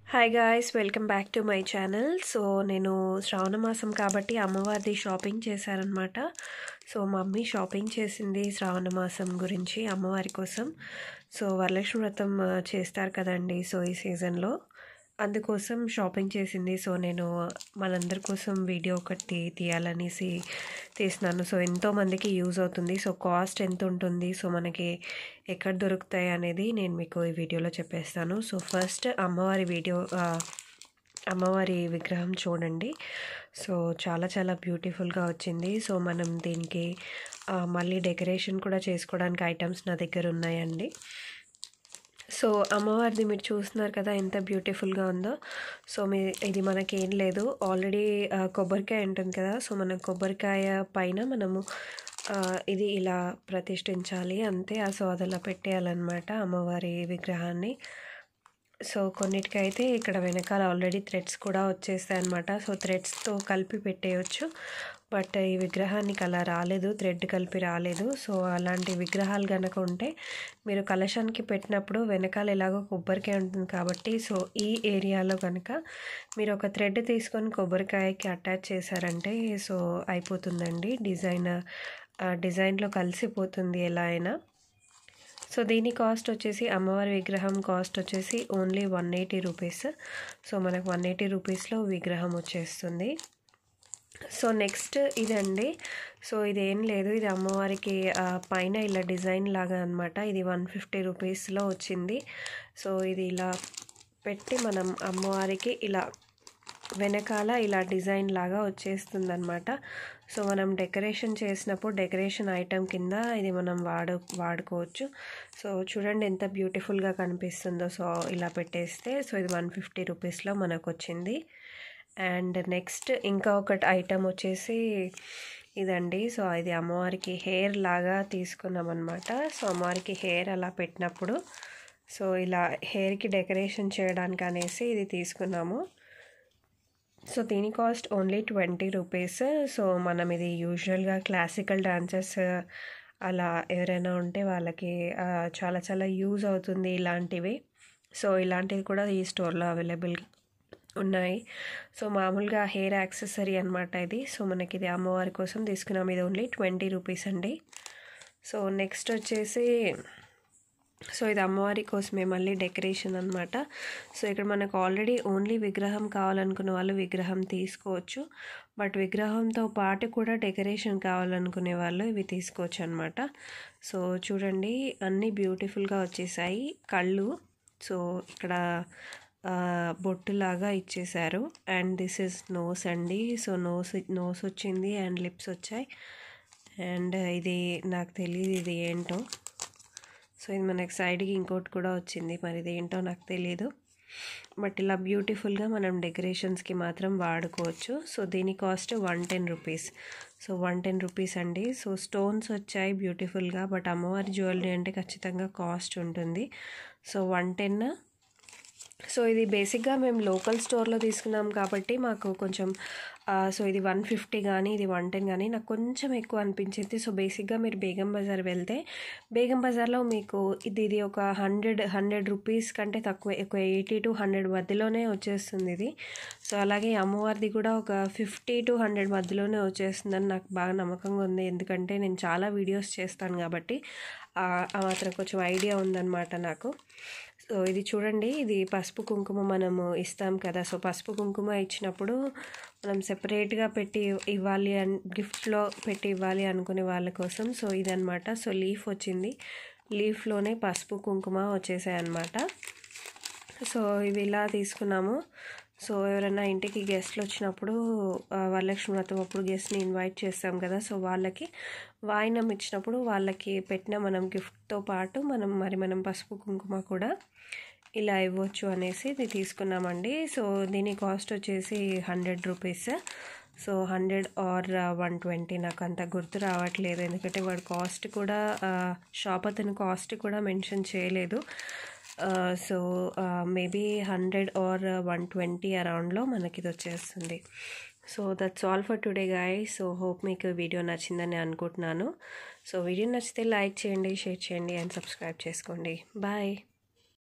hi guys welcome back to my channel so నేను శ్రావణ మాసం కాబట్టి అమ్మవారిది షాపింగ్ చేశారనమాట సో మమ్మీ షాపింగ్ చేసింది శ్రావణ మాసం గురించి అమ్మవారి కోసం సో వరలక్ష్మి వ్రతం ఆ, చేస్తారు కదండి సో ఈ సీజన్లో అందుకోసం షాపింగ్ చేసింది సో నేను మనందరి కోసం వీడియో ఒకటి తీయాలనేసి తీసినాను సో ఎంతో మందికి యూజ్ అవుతుంది సో కాస్ట్ ఎంత ఉంటుంది సో మనకి ఎక్కడ దొరుకుతాయి అనేది నేను మీకు ఈ వీడియోలో చెప్పేస్తాను సో ఫస్ట్ అమ్మవారి వీడియో ఆ, అమ్మవారి విగ్రహం చూడండి సో చాలా చాలా బ్యూటిఫుల్గా వచ్చింది సో మనం దీనికి ఆ, మళ్ళీ డెకరేషన్ కూడా చేసుకోవడానికి ఐటమ్స్ నా దగ్గర ఉన్నాయండి సో అమ్మవారిది మీరు చూస్తున్నారు కదా ఎంత బ్యూటిఫుల్గా ఉందో సో మీ ఇది మనకి ఏం లేదు ఆల్రెడీ కొబ్బరికాయ ఉంటుంది కదా సో మన కొబ్బరికాయ పైన మనము ఆ, ఇది ఇలా ప్రతిష్ఠించాలి అంతే ఆ సో అది అలా పెట్టేయాలన్నమాట అమ్మవారి విగ్రహాన్ని సో కొన్నిటికైతే ఇక్కడ వెనకాల ఆల్రెడీ థ్రెడ్స్ కూడా వచ్చేస్తాయి అనమాట సో థ్రెడ్స్తో కలిపి పెట్టేయచ్చు బట్ ఈ విగ్రహానికి అలా రాలేదు థ్రెడ్ కలిపి రాలేదు సో అలాంటి విగ్రహాలు కనుక ఉంటే మీరు కలశానికి పెట్టినప్పుడు వెనకాల ఎలాగో కొబ్బరికాయ ఉంటుంది కాబట్టి సో ఈ ఏరియాలో కనుక మీరు ఒక థ్రెడ్ తీసుకొని కొబ్బరికాయకి అటాచ్ చేశారంటే సో అయిపోతుందండి డిజైన్ డిజైన్లో కలిసిపోతుంది ఎలా అయినా సో దీని కాస్ట్ వచ్చేసి అమ్మవారి విగ్రహం కాస్ట్ వచ్చేసి only one eighty rupees so మనకు వన్ ఎయిటీ రూపీస్లో విగ్రహం వచ్చేస్తుంది సో నెక్స్ట్ ఇదండి సో ఇది ఏం లేదు ఇది అమ్మవారికి ఆ, పైన ఇలా డిజైన్ లాగా అనమాట ఇది వన్ ఫిఫ్టీ రూపీస్లో వచ్చింది సో ఇది ఇలా పెట్టి మనం అమ్మవారికి ఇలా వెనకాల ఇలా డిజైన్ లాగా వచ్చేస్తుంది అనమాట సో మనం డెకరేషన్ చేసినప్పుడు డెకరేషన్ ఐటెం కింద ఇది మనం వాడు వాడుకోవచ్చు సో చూడండి ఎంత బ్యూటిఫుల్గా కనిపిస్తుందో సో ఇలా పెట్టేస్తే సో ఇది వన్ ఫిఫ్టీ రూపీస్లో మనకు వచ్చింది అండ్ నెక్స్ట్ ఇంకా ఒకటి ఐటమ్ వచ్చేసి ఇదండి సో ఇది అమ్మవారికి హెయిర్ లాగా తీసుకున్నాం అనమాట సో అమ్మవారికి హెయిర్ అలా పెట్టినప్పుడు సో ఇలా హెయిర్కి డెకరేషన్ చేయడానికి అనేసి ఇది తీసుకున్నాము సో దీని cost only twenty rupees so మనం ఇది యూజువల్గా క్లాసికల్ డాన్సర్స్ అలా ఎవరైనా ఉంటే వాళ్ళకి ఆ, చాలా చాలా యూజ్ అవుతుంది ఇలాంటివి సో ఇలాంటివి కూడా ఈ స్టోర్లో అవైలబుల్ ఉన్నాయి సో మామూలుగా హెయిర్ యాక్సెసరీ అనమాట ఇది సో మనకి ఇది అమ్మవారి కోసం తీసుకున్నాం ఇది ఓన్లీ ట్వంటీ రూపీస్ అండి సో నెక్స్ట్ వచ్చేసి సో ఇది అమ్మవారి కోసమే మళ్ళీ డెకరేషన్ అనమాట సో ఇక్కడ మనకు ఆల్రెడీ ఓన్లీ విగ్రహం కావాలనుకునే వాళ్ళు విగ్రహం తీసుకోవచ్చు బట్ విగ్రహంతో పాటు కూడా డెకరేషన్ కావాలనుకునే వాళ్ళు ఇవి తీసుకోవచ్చు అనమాట సో చూడండి అన్నీ బ్యూటిఫుల్గా వచ్చేసాయి కళ్ళు సో ఇక్కడ ఆ, బొట్టులాగా ఇచ్చేసారు అండ్ దిస్ ఇస్ నోస్ అండి సో నోస్ నోస్ వచ్చింది అండ్ లిప్స్ వచ్చాయి అండ్ ఇది నాకు తెలియదు ఇది ఏంటో సో ఇది మనకి సైడ్కి ఇంకోటి కూడా వచ్చింది మరి ఇది ఏంటో నాకు తెలియదు బట్ ఇలా బ్యూటిఫుల్గా మనం డెకరేషన్స్కి మాత్రం వాడుకోవచ్చు సో దీని cost one ten rupees so one ten rupees అండి సో స్టోన్స్ వచ్చాయి బ్యూటిఫుల్గా బట్ అమ్మవారి జ్యువెలరీ అంటే ఖచ్చితంగా కాస్ట్ ఉంటుంది సో వన్ టెన్ సో ఇది బేసిక్గా మేము లోకల్ స్టోర్లో తీసుకున్నాం కాబట్టి మాకు కొంచెం ఆ, సో ఇది వన్ ఫిఫ్టీ కానీ ఇది వన్ టెన్ కానీ నాకు కొంచెం ఎక్కువ అనిపించింది సో బేసిక్గా మీరు బేగం బజార్ వెళ్తే బేగం బజార్లో మీకు ఇది ఇది ఒక హండ్రెడ్ హండ్రెడ్ రూపీస్ కంటే తక్కువ ఒక ఎయిటీ టు హండ్రెడ్ మధ్యలోనే వచ్చేస్తుంది ఇది సో అలాగే అమ్మవారిది కూడా ఒక ఫిఫ్టీ టు హండ్రెడ్ మధ్యలోనే వచ్చేస్తుందని నాకు బాగా నమ్మకంగా ఉంది ఎందుకంటే నేను చాలా వీడియోస్ చేస్తాను కాబట్టి ఆ ఆ మాత్రం కొంచెం ఐడియా ఉందన్నమాట నాకు సో ఇది చూడండి ఇది పసుపు కుంకుమ మనము ఇస్తాం కదా సో పసుపు కుంకుమ ఇచ్చినప్పుడు మనం సెపరేట్గా పెట్టి ఇవ్వాలి అన్ గిఫ్ట్లో పెట్టి ఇవ్వాలి అనుకునే వాళ్ళ కోసం సో ఇదనమాట సో లీఫ్ వచ్చింది లీఫ్లోనే పసుపు కుంకుమ వచ్చేసాయి అనమాట సో ఇవి ఇలా తీసుకున్నాము సో ఎవరైనా ఇంటికి గెస్ట్లు వచ్చినప్పుడు ఆ, వరలక్ష్మి వ్రతం అప్పుడు గెస్ట్ని ఇన్వైట్ చేస్తాం కదా సో వాళ్ళకి వాయినం ఇచ్చినప్పుడు వాళ్ళకి పెట్టిన మనం గిఫ్ట్తో పాటు మనం మరి మనం పసుపు కుంకుమ కూడా ఇలా ఇవ్వచ్చు అనేసి ఇది తీసుకున్నామండి సో దీని కాస్ట్ వచ్చేసి hundred rupees so hundred or one twenty నాకు అంత గుర్తు రావట్లేదు ఎందుకంటే వాడు కాస్ట్ కూడా షాప్ అతను కాస్ట్ కూడా మెన్షన్ చేయలేదు so maybe hundred or one twenty అరౌండ్లో మనకి ఇది వచ్చేస్తుంది so that's all for today guy so hope మీకు వీడియో నచ్చిందని అనుకుంటున్నాను సో వీడియో నచ్చితే లైక్ చేయండి షేర్ చేయండి అండ్ సబ్స్క్రైబ్ చేసుకోండి బాయ్